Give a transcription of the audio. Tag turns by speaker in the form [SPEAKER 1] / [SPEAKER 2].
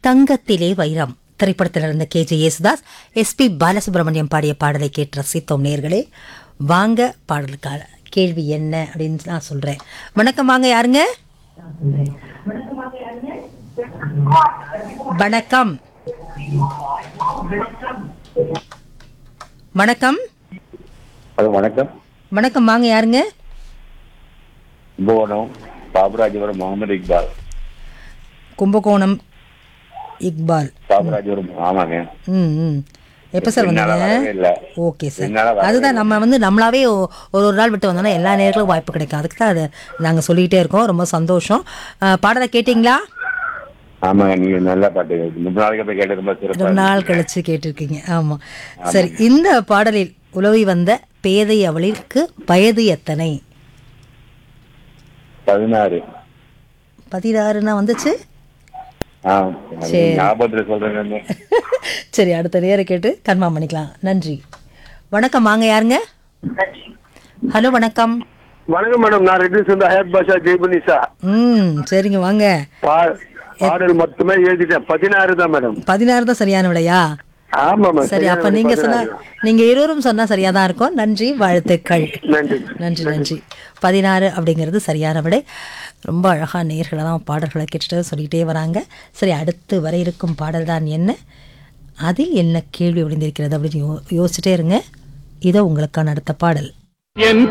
[SPEAKER 1] தங்கத்திலே வைரம் திரைப்படத்தில் இருந்த K J Yesudas S P Balasubrahmanyam பாடிய பாடலை கேட்டு ரசித்தோம் நேர்களே வாங்க பாடலுக்கான கேள்வி என்ன அப்படின்னு நான் சொல்றேன் வணக்கம் வாங்க யாருங்க வணக்கம் வணக்கம்
[SPEAKER 2] ஹலோ வணக்கம்
[SPEAKER 1] வணக்கம் வாங்க யாருங்க
[SPEAKER 2] கும்பகோணம் பாபுராஜபுரம் முகமது இக்பால்
[SPEAKER 1] கும்பகோணம் இக்பால்
[SPEAKER 2] பாபுராஜபுரம் ஆமாங்க
[SPEAKER 1] ம் ம் எப்போ சார்
[SPEAKER 2] என்னால
[SPEAKER 1] வந்தீங்க
[SPEAKER 2] வரவே இல்ல.
[SPEAKER 1] ஓகே சார்
[SPEAKER 2] என்னால வரவே
[SPEAKER 1] அதுதான் நம்ம வந்து நம்மளாவே ஒ- ஒரு ஒரு நாள் விட்டு வந்தோம்னா எல்லா நேரங்களும் வாய்ப்பு கிடைக்கும் அதுக்கு தான் அதை நாங்கள் சொல்லிகிட்டே இருக்கோம் ரொம்ப சந்தோஷம் அஹ், பாடலை கேட்டிங்களா
[SPEAKER 2] ஆமாங்க நீங்க நல்ல பாட்டு முப்பது நாளைக்கு போய் கேட்டு ரொம்ப சிறப்பா
[SPEAKER 1] ரொம்ப நாள் கழிச்சு கேட்டிருக்கீங்க ஆமாம் சரி இந்த பாடலில் உலவி வந்த பேதை அவளிற்கு வயது எத்தனை
[SPEAKER 2] பதினாறு
[SPEAKER 1] பதினாறுனா வந்துச்சு
[SPEAKER 2] ஆ
[SPEAKER 1] சரி.
[SPEAKER 2] ஞாபகத்துல சொல்றேங்க
[SPEAKER 1] சரி அடுத்த நேரம் கேட்டு கன்ஃபார்ம் பண்ணிக்கலாம் நன்றி வணக்கம் வாங்க யாருங்க ஹலோ வணக்கம்
[SPEAKER 3] வணக்கம் மேடம் நான் ரெட்டி சேர்ந்த ஹயத் பாஷா ஜெய்புனிசா
[SPEAKER 1] ம் சரிங்க வாங்க
[SPEAKER 3] பா- பாடல் மொத்தமே எழுதிட்டேன் பதினாறு தான் மேடம்
[SPEAKER 1] பதினாறு தான் சரியான விடையா
[SPEAKER 3] ஆமா மேம்
[SPEAKER 1] சரி அப்ப நீங்க சொன்ன நீங்க இருவரும் சொன்னா சரியா தான் இருக்கும் நன்றி வாழ்த்துக்கள்
[SPEAKER 3] நன்றி
[SPEAKER 1] நன்றி நன்றி பதினாறு அப்படிங்கிறது சரியான விடை ரொம்ப அழகா நேர்களை தான் பாடல்களை கேட்டுட்டு சொல்லிட்டே வராங்க சரி அடுத்து வர இருக்கும் பாடல் தான் என்ன அதில் என்ன கேள்வி ஒளிந்திருக்கிறது அப்படின்னு யோ யோசிச்சுட்டே இருங்க இதோ உங்களுக்கான அடுத்த பாடல்
[SPEAKER 4] என்